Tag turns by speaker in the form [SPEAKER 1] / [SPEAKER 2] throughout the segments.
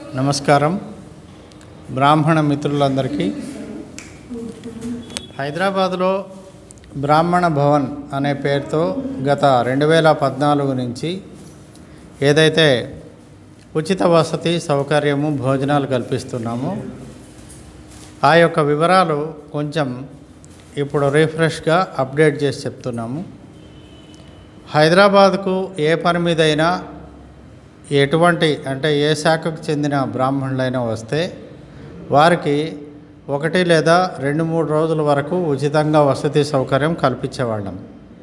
[SPEAKER 1] నమస్కారం బ్రాహ్మణ మిత్రులందరికీ హైదరాబాదులో బ్రాహ్మణ భవన్ అనే పేరుతో గత రెండు వేల పద్నాలుగు నుంచి ఏదైతే ఉచిత వసతి సౌకర్యము భోజనాలు కల్పిస్తున్నామో ఆ యొక్క వివరాలు కొంచెం ఇప్పుడు రీఫ్రెష్గా అప్డేట్ చేసి చెప్తున్నాము హైదరాబాద్కు ఏ పని మీదైనా ఎటువంటి అంటే ఏ శాఖకు చెందిన బ్రాహ్మణులైనా వస్తే వారికి ఒకటి లేదా రెండు మూడు రోజుల వరకు ఉచితంగా వసతి సౌకర్యం కల్పించేవాళ్ళం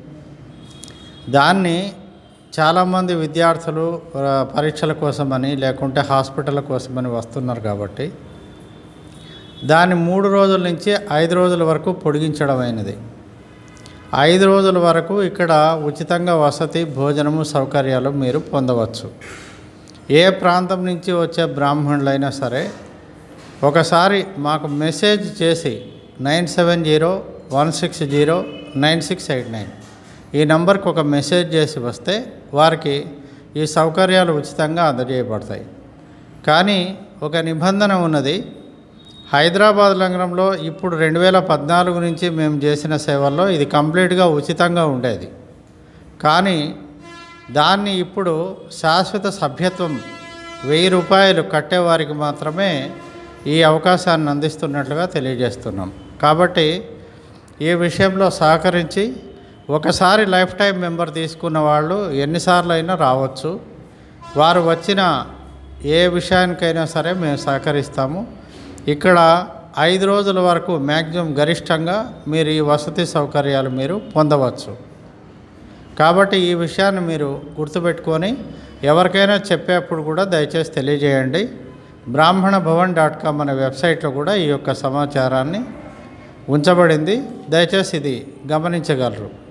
[SPEAKER 1] దాన్ని చాలామంది విద్యార్థులు ఆ, పరీక్షల కోసమని లేకుంటే హాస్పిటల్ కోసమని వస్తున్నారు కాబట్టి దాన్ని మూడు రోజుల నుంచి ఐదు రోజుల వరకు పొడిగించడం అయినది ఐదు రోజుల వరకు ఇక్కడ ఉచితంగా వసతి భోజనము సౌకర్యాలు మీరు పొందవచ్చు ఏ ప్రాంతం నుంచి వచ్చే బ్రాహ్మణులైనా సరే ఒకసారి మాకు మెసేజ్ చేసి nine seven zero one six zero nine six eight nine ఈ నంబర్కి ఒక మెసేజ్ చేసి వస్తే వారికి ఈ సౌకర్యాలు ఉచితంగా అందజేయబడతాయి కానీ ఒక నిబంధన ఉన్నది హైదరాబాద్ నగరంలో ఇప్పుడు రెండు వేల పద్నాలుగు నుంచి మేము చేసిన సేవల్లో ఇది కంప్లీట్గా ఉచితంగా ఉండేది కానీ దాన్ని ఇప్పుడు శాశ్వత సభ్యత్వం వెయ్యి రూపాయలు కట్టేవారికి మాత్రమే ఈ అవకాశాన్ని అందిస్తున్నట్లుగా తెలియజేస్తున్నాం కాబట్టి ఈ విషయంలో సహకరించి ఒకసారి లైఫ్ టైం మెంబర్ తీసుకున్న వాళ్ళు ఎన్నిసార్లు అయినా రావచ్చు వారు వచ్చిన ఏ విషయానికైనా సరే మేము సహకరిస్తాము ఇక్కడ ఐదు రోజుల వరకు మ్యాక్సిమం గరిష్టంగా మీరు ఈ వసతి సౌకర్యాలు మీరు పొందవచ్చు కాబట్టి ఈ విషయాన్ని మీరు గుర్తుపెట్టుకొని ఎవరికైనా చెప్పేప్పుడు కూడా దయచేసి తెలియజేయండి బ్రాహ్మణ భవన్ డాట్ కామ్ అనే వెబ్సైట్లో కూడా ఈ యొక్క సమాచారాన్ని ఉంచబడింది దయచేసి ఇది గమనించగలరు